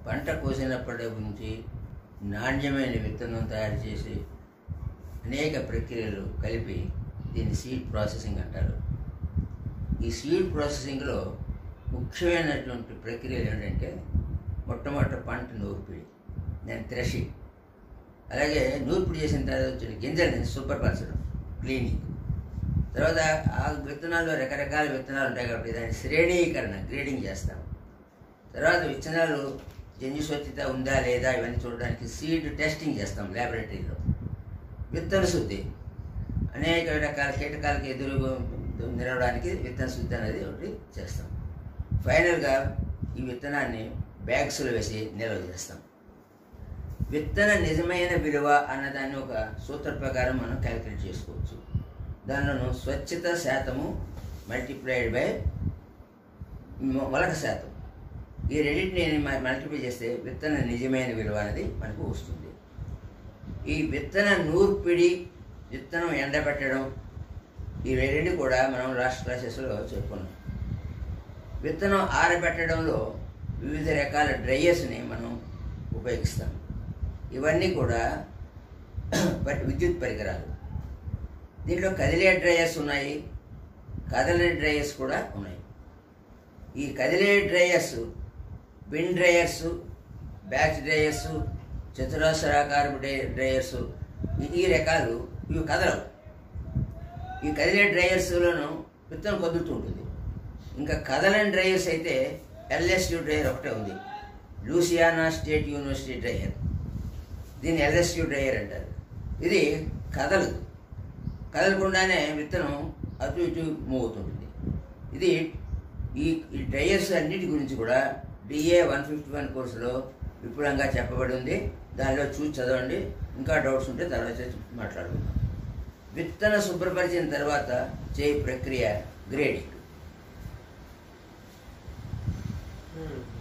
పంట కోసినప్పటి నుంచి నాణ్యమైన విత్తనం తయారు చేసి అనేక ప్రక్రియలు కలిపి దీన్ని సీడ్ ప్రాసెసింగ్ అంటారు ఈ సీడ్ ప్రాసెసింగ్లో ముఖ్యమైనటువంటి ప్రక్రియలు ఏంటంటే మొట్టమొదట పంట నూర్పిడి దాని థ్రెషింగ్ అలాగే నూర్పిడి చేసిన తర్వాత వచ్చిన గింజల్ని శుభ్రపరచడం క్లీనింగ్ తర్వాత ఆ విత్తనాల్లో రకరకాల విత్తనాలు ఉంటాయి కాబట్టి దాని శ్రేణీకరణ గ్రేడింగ్ చేస్తాం తర్వాత విత్తనాలు జన్యుస్వచ్ఛత ఉందా లేదా ఇవన్నీ చూడడానికి సీడ్ టెస్టింగ్ చేస్తాం ల్యాబొరేటరీలో విత్తన శుద్ధి అనేక రకాల కీటకాలకు ఎదురు నిలవడానికి విత్తన శుద్ధి అనేది ఒకటి చేస్తాం ఫైనల్గా ఈ విత్తనాన్ని బ్యాగ్స్లో వేసి నిల్వ చేస్తాం విత్తన నిజమైన విలువ అన్నదాన్ని ఒక సూత్ర ప్రకారం మనం క్యాలిక్యులేట్ చేసుకోవచ్చు దానిలోను స్వచ్ఛత శాతము మల్టిప్లైడ్ బై మొలక శాతం ఈ రెండింటిని మల్టిప్లై చేస్తే విత్తన నిజమైన విలువ అనేది మనకు వస్తుంది ఈ విత్తన నూర్పిడి విత్తనం ఎండబెట్టడం ఈ రెండు కూడా మనం లాస్ట్ క్లాసెస్లో చెప్పుకున్నాం విత్తనం ఆరబెట్టడంలో వివిధ రకాల డ్రైయర్స్ని మనం ఉపయోగిస్తాం ఇవన్నీ కూడా ప- విద్యుత్ పరికరాలు దీంట్లో కదిలే డ్రైయర్స్ ఉన్నాయి కదలని డ్రైయర్స్ కూడా ఉన్నాయి ఈ కదిలే dryers bin dryers batch dryers చతురస్రాకారపు డ్రై డ్రైయర్స్ ఈ- ఈ రకాలు ఇవి కదలవు ఈ కదిలే డ్రైయర్స్లోనూ విత్తనం కదులుతూ ఉంటుంది ఇంకా కదలని డ్రైయర్స్ అయితే ఎల్ఎస్యు డ్రైయర్ ఒకటే ఉంది లూసియానా స్టేట్ యూనివర్సిటీ డ్రైయర్ దీన్ని ఎల్ఎస్యు డ్రైయర్ అంటారు ఇది కదలదు కదలకుండానే విత్తనం అటు ఇటు మూవ్ అవుతుంటుంది ఇది ఈ ఈ డ్రైయర్స్ అన్నిటి గురించి కూడా డిఏ వన్ ఫిఫ్టీ వన్ కోర్సులో విపులంగా చెప్పబడి ఉంది దానిలో చూసి చదవండి ఇంకా డౌట్స్ ఉంటే తర్వాత మాట్లాడుకుందాం విత్తన శుభ్రపరిచిన తర్వాత చేయి ప్రక్రియ గ్రేడింగ్ ఉమ్.